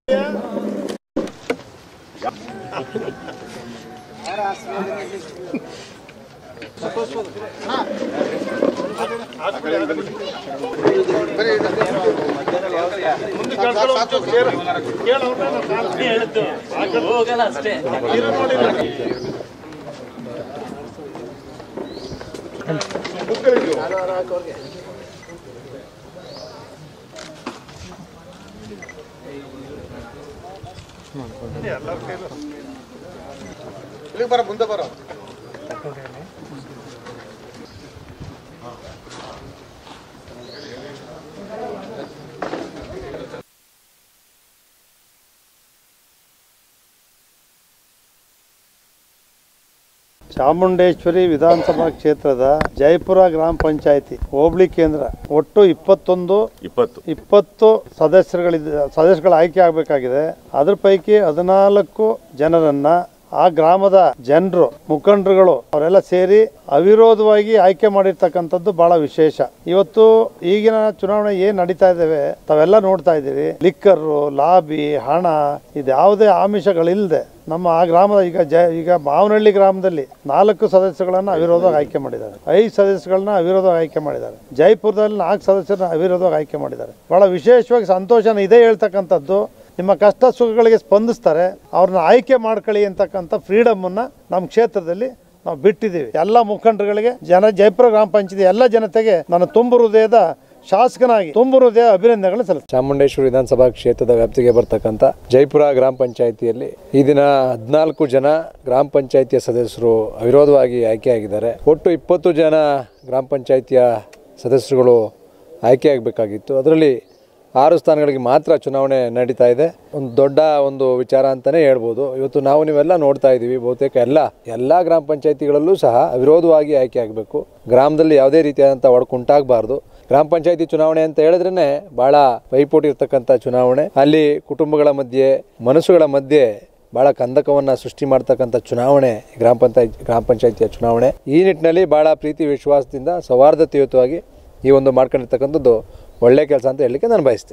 ಹೋಗಲ್ಲ ಅಷ್ಟೇ ಇಲ್ಲಿಗೆ ಬರ ಮುಂದೆ ಬರ ಚಾಮುಂಡೇಶ್ವರಿ ವಿಧಾನಸಭಾ ಕ್ಷೇತ್ರದ ಜಯಪುರ ಗ್ರಾಮ ಪಂಚಾಯತಿ ಹೋಬಳಿ ಕೇಂದ್ರ ಒಟ್ಟು ಇಪ್ಪತ್ತೊಂದು ಇಪ್ಪತ್ತು ಇಪ್ಪತ್ತು ಸದಸ್ಯರುಗಳಿದ್ದ ಸದಸ್ಯರುಗಳು ಆಯ್ಕೆ ಆಗಬೇಕಾಗಿದೆ ಅದ್ರ ಪೈಕಿ ಹದಿನಾಲ್ಕು ಜನರನ್ನ ಆ ಗ್ರಾಮದ ಜನರು ಮುಖಂಡರುಗಳು ಅವರೆಲ್ಲ ಸೇರಿ ಅವಿರೋಧವಾಗಿ ಆಯ್ಕೆ ಮಾಡಿರ್ತಕ್ಕಂಥದ್ದು ಬಹಳ ವಿಶೇಷ ಇವತ್ತು ಈಗಿನ ಚುನಾವಣೆ ಏನ್ ನಡೀತಾ ಇದ್ದಾವೆ ತಾವೆಲ್ಲ ನೋಡ್ತಾ ಇದ್ದೀರಿ ಲಿಕ್ಕರು ಲಾಬಿ ಹಣ ಇದ್ಯಾವುದೇ ಆಮಿಷಗಳಿಲ್ಲದೆ ನಮ್ಮ ಆ ಗ್ರಾಮದ ಈಗ ಜ ಈಗ ಮಾವನಹಳ್ಳಿ ಗ್ರಾಮದಲ್ಲಿ ನಾಲ್ಕು ಸದಸ್ಯಗಳನ್ನ ಅವಿರೋಧವಾಗಿ ಆಯ್ಕೆ ಮಾಡಿದ್ದಾರೆ ಐದು ಸದಸ್ಯಗಳನ್ನ ಅವಿರೋಧವಾಗಿ ಆಯ್ಕೆ ಮಾಡಿದ್ದಾರೆ ಜೈಪುರದಲ್ಲಿ ನಾಲ್ಕು ಸದಸ್ಯರನ್ನ ಅವಿರೋಧವಾಗಿ ಆಯ್ಕೆ ಮಾಡಿದ್ದಾರೆ ಬಹಳ ವಿಶೇಷವಾಗಿ ಸಂತೋಷನ ಇದೇ ಹೇಳ್ತಕ್ಕಂಥದ್ದು ನಿಮ್ಮ ಕಷ್ಟ ಸುಖಗಳಿಗೆ ಸ್ಪಂದಿಸ್ತಾರೆ ಅವ್ರನ್ನ ಆಯ್ಕೆ ಮಾಡ್ಕೊಳ್ಳಿ ಅಂತಕ್ಕಂಥ ಫ್ರೀಡಮನ್ನ ನಮ್ಮ ಕ್ಷೇತ್ರದಲ್ಲಿ ನಾವು ಬಿಟ್ಟಿದ್ದೀವಿ ಎಲ್ಲ ಮುಖಂಡರುಗಳಿಗೆ ಜನ ಜಯಪುರ ಗ್ರಾಮ ಪಂಚಾಯತಿ ಎಲ್ಲ ಜನತೆಗೆ ನನ್ನ ತುಂಬು ಹೃದಯದ ಶಾಸಕನಾಗಿ ತುಂಬು ಹೃದಯ ಅಭಿನಂದನೆಗಳನ್ನು ಸಲ್ಲಿಸ್ತೀನಿ ಚಾಮುಂಡೇಶ್ವರಿ ವಿಧಾನಸಭಾ ಕ್ಷೇತ್ರದ ವ್ಯಾಪ್ತಿಗೆ ಬರ್ತಕ್ಕಂಥ ಜೈಪುರ ಗ್ರಾಮ ಪಂಚಾಯಿತಿಯಲ್ಲಿ ಈ ದಿನ ಹದಿನಾಲ್ಕು ಜನ ಗ್ರಾಮ ಪಂಚಾಯಿತಿಯ ಸದಸ್ಯರು ಅವಿರೋಧವಾಗಿ ಆಯ್ಕೆಯಾಗಿದ್ದಾರೆ ಒಟ್ಟು ಇಪ್ಪತ್ತು ಜನ ಗ್ರಾಮ ಪಂಚಾಯಿತಿಯ ಸದಸ್ಯರುಗಳು ಆಯ್ಕೆಯಾಗಬೇಕಾಗಿತ್ತು ಅದರಲ್ಲಿ ಆರು ಸ್ಥಾನಗಳಿಗೆ ಮಾತ್ರ ಚುನಾವಣೆ ನಡೀತಾ ಇದೆ ಒಂದು ದೊಡ್ಡ ಒಂದು ವಿಚಾರ ಅಂತಲೇ ಹೇಳ್ಬೋದು ಇವತ್ತು ನಾವು ನೀವೆಲ್ಲ ನೋಡ್ತಾ ಇದ್ದೀವಿ ಬಹುತೇಕ ಎಲ್ಲ ಎಲ್ಲ ಗ್ರಾಮ ಪಂಚಾಯಿತಿಗಳಲ್ಲೂ ಸಹ ಅವಿರೋಧವಾಗಿ ಆಯ್ಕೆ ಆಗಬೇಕು ಗ್ರಾಮದಲ್ಲಿ ಯಾವುದೇ ರೀತಿಯಾದಂಥ ಒಡಕುಂಟಾಗಬಾರ್ದು ಗ್ರಾಮ ಪಂಚಾಯತಿ ಚುನಾವಣೆ ಅಂತ ಹೇಳಿದ್ರೇ ಬಹಳ ಪೈಪೋಟಿ ಇರ್ತಕ್ಕಂಥ ಚುನಾವಣೆ ಅಲ್ಲಿ ಕುಟುಂಬಗಳ ಮಧ್ಯೆ ಮನಸ್ಸುಗಳ ಮಧ್ಯೆ ಬಹಳ ಕಂದಕವನ್ನ ಸೃಷ್ಟಿ ಮಾಡ್ತಕ್ಕಂಥ ಚುನಾವಣೆ ಗ್ರಾಮ ಪಂಚಾಯತ್ ಗ್ರಾಮ ಪಂಚಾಯತಿಯ ಚುನಾವಣೆ ಈ ನಿಟ್ಟಿನಲ್ಲಿ ಬಹಳ ಪ್ರೀತಿ ವಿಶ್ವಾಸದಿಂದ ಸೌಹಾರ್ದತೆಯುತವಾಗಿ ಈ ಒಂದು ಮಾಡ್ಕೊಂಡಿರ್ತಕ್ಕಂಥದ್ದು ಒಳ್ಳೆ ಕೆಲಸ ಅಂತ ಹೇಳಲಿಕ್ಕೆ ನಾನು ಬಯಸ್ತೇನೆ